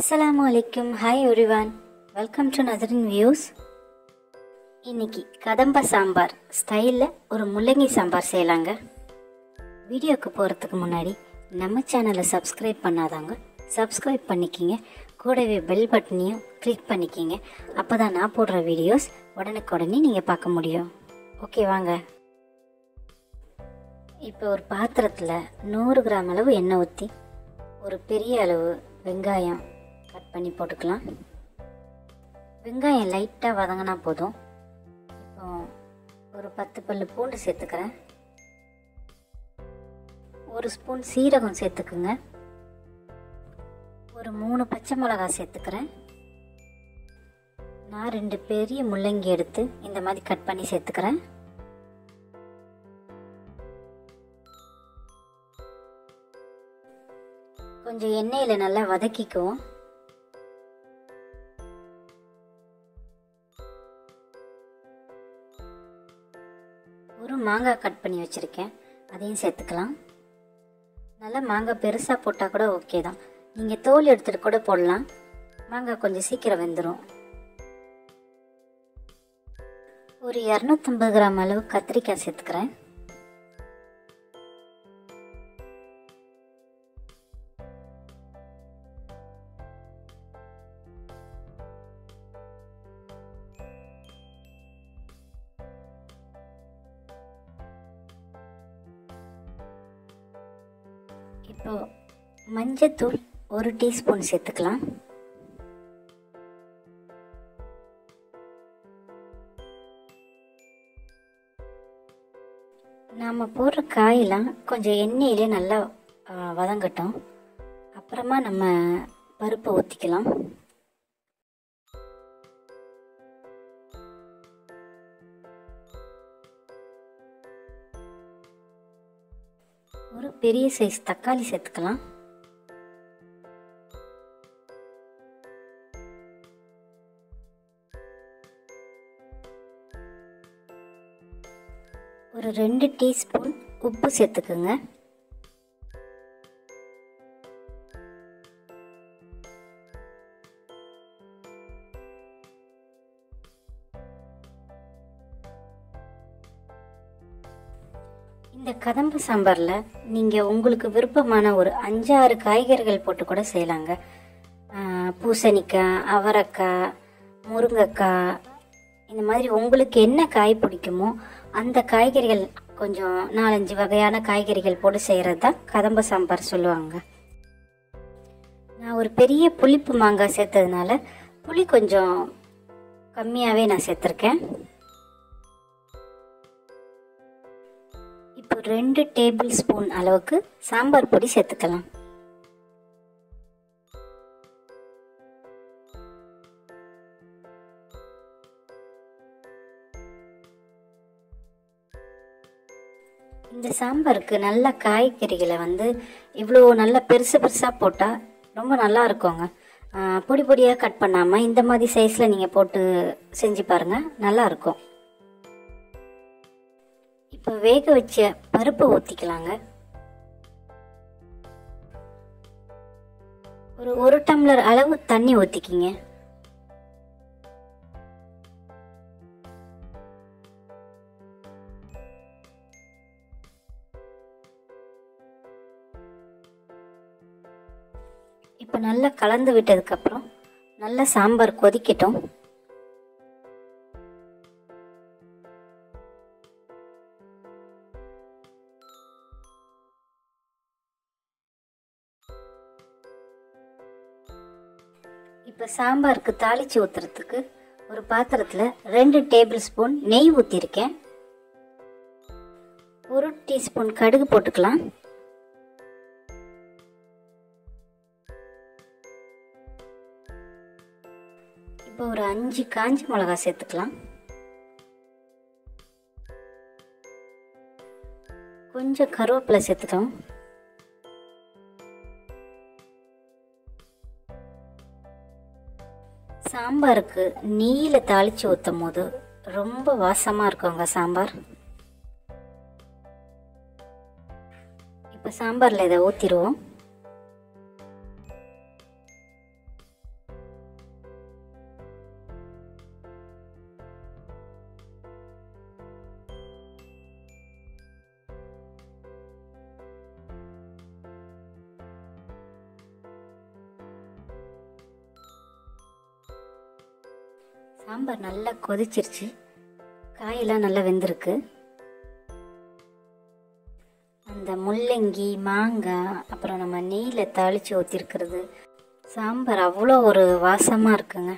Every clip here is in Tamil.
அஸ்ஸலாமு அலைக்கும் hi everyone welcome to Nasreen views இன்னைக்கு கதம்ப சாம்பார் ஸ்டைலில் ஒரு முள்ளங்கி சாம்பார் செய்யலாங்க வீடியோக்கு போகிறதுக்கு முன்னாடி நம்ம சேனலை சப்ஸ்கிரைப் பண்ணாதவங்க சப்ஸ்கிரைப் பண்ணிக்கிங்க கூடவே பெல் பட்டனையும் கிளிக் பண்ணிக்கிங்க அப்போ தான் நான் போடுற வீடியோஸ் உடனுக்குடனே நீங்கள் பார்க்க முடியும் ஓகே வாங்க இப்போ ஒரு பாத்திரத்தில் நூறு கிராம் அளவு எண்ணெய் ஊற்றி ஒரு பெரிய அளவு வெங்காயம் கட் பண்ணி போட்டுக்கலாம் வெங்காயம் லைட்டாக வதங்கினா போதும் இப்போ ஒரு பத்து பல்லு பூண்டு சேர்த்துக்கிறேன் ஒரு ஸ்பூன் சீரகம் சேர்த்துக்குங்க ஒரு மூணு பச்சை மிளகாய் சேர்த்துக்கிறேன் நான் ரெண்டு பெரிய முள்ளங்கி எடுத்து இந்த மாதிரி கட் பண்ணி சேர்த்துக்கிறேன் கொஞ்சம் எண்ணெயில் நல்லா வதக்கிக்குவோம் ஒரு மாங்காய் கட் பண்ணி வச்சுருக்கேன் அதையும் சேர்த்துக்கலாம் நல்லா மாங்காய் பெருசாக போட்டால் கூட ஓகே தான் நீங்கள் தோல் எடுத்துகிட்டு கூட போடலாம் மாங்காய் கொஞ்சம் சீக்கிரம் வெந்துடும் ஒரு இரநூத்தம்பது கிராம் அளவு கத்திரிக்காய் சேர்த்துக்கிறேன் இப்போ மஞ்சத்தூள் ஒரு டீஸ்பூன் சேர்த்துக்கலாம் நாம் போடுற காயெல்லாம் கொஞ்சம் எண்ணெயிலே நல்லா ஆ, வதங்கட்டும் அப்புறமா நம்ம பருப்பை ஊற்றிக்கலாம் ஒரு பெரிய சைஸ் தக்காளி சேர்த்துக்கலாம் ஒரு ரெண்டு டீஸ்பூன் உப்பு சேர்த்துக்குங்க இந்த கதம்பு சாம்பாரில் நீங்கள் உங்களுக்கு விருப்பமான ஒரு அஞ்சாறு காய்கறிகள் போட்டு கூட செய்யலாங்க ஆஹ் பூசணிக்காய் அவரைக்காய் முருங்கைக்காய் இந்த மாதிரி உங்களுக்கு என்ன காய் பிடிக்குமோ அந்த காய்கறிகள் கொஞ்சம் நாலஞ்சு வகையான காய்கறிகள் போட்டு செய்கிறது தான் கதம்ப சாம்பார் சொல்லுவாங்க நான் ஒரு பெரிய புளிப்பு மாங்காய் சேர்த்ததுனால புளி கொஞ்சம் கம்மியாகவே நான் சேர்த்துருக்கேன் இப்போ ரெண்டு டேபிள் ஸ்பூன் அளவுக்கு சாம்பார் பொடி சேர்த்துக்கலாம் இந்த சாம்பாருக்கு நல்ல காய்கறிகளை வந்து இவ்வளோ நல்ல பெருசு பெருசாக போட்டால் ரொம்ப நல்லா இருக்குங்க ஆ, பொடி பொடியாக கட் பண்ணாமல் இந்த மாதிரி சைஸில் நீங்கள் போட்டு செஞ்சு பாருங்கள் நல்லா இருக்கும் இப்போ வேக வச்ச பருப்பை ஊற்றிக்கலாங்க ஒரு ஒரு டம்ளர் அளவு தண்ணி ஊற்றிக்கிங்க இப்போ நல்லா கலந்து விட்டதுக்கப்புறம் நல்லா சாம்பார் கொதிக்கட்டும் இப்போ சாம்பாருக்கு தாளிச்சு ஊற்றுறதுக்கு ஒரு பாத்திரத்தில் ரெண்டு டேபிள் ஸ்பூன் நெய் ஊற்றிருக்கேன் ஒரு டீஸ்பூன் கடுகு போட்டுக்கலாம் இப்போ ஒரு அஞ்சு காஞ்ச மிளகாய் சேர்த்துக்கலாம் கொஞ்சம் கருவேப்பிலை சேர்த்துக்கலாம் சாம்பாருக்கு நெய்யில் தாளித்து ஊற்றும் போது ரொம்ப வாசமாக இருக்குங்க சாம்பார் இப்போ சாம்பாரில் இதை ஊற்றிடுவோம் சாம்பார் நல்லா கொதிச்சிருச்சு காயெல்லாம் நல்லா வெந்திருக்கு அந்த முள்ளங்கி மாங்காய் அப்புறம் நம்ம நெய்யில் தாளித்து ஊற்றிருக்கிறது சாம்பார் அவ்வளோ ஒரு வாசமாக இருக்குங்க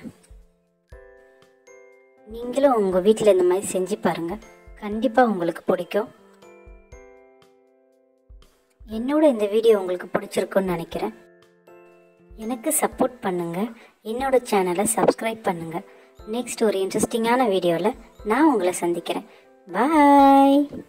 நீங்களும் உங்கள் வீட்டில் இந்த மாதிரி செஞ்சு பாருங்கள் கண்டிப்பாக உங்களுக்கு பிடிக்கும் என்னோட இந்த வீடியோ உங்களுக்கு பிடிச்சிருக்குன்னு நினைக்கிறேன் எனக்கு சப்போர்ட் பண்ணுங்கள் என்னோட சேனலை சப்ஸ்கிரைப் பண்ணுங்கள் நெக்ஸ்ட் ஒரு இன்ட்ரெஸ்டிங்கான வீடியோவில் நான் உங்களை சந்திக்கிறேன் பாய்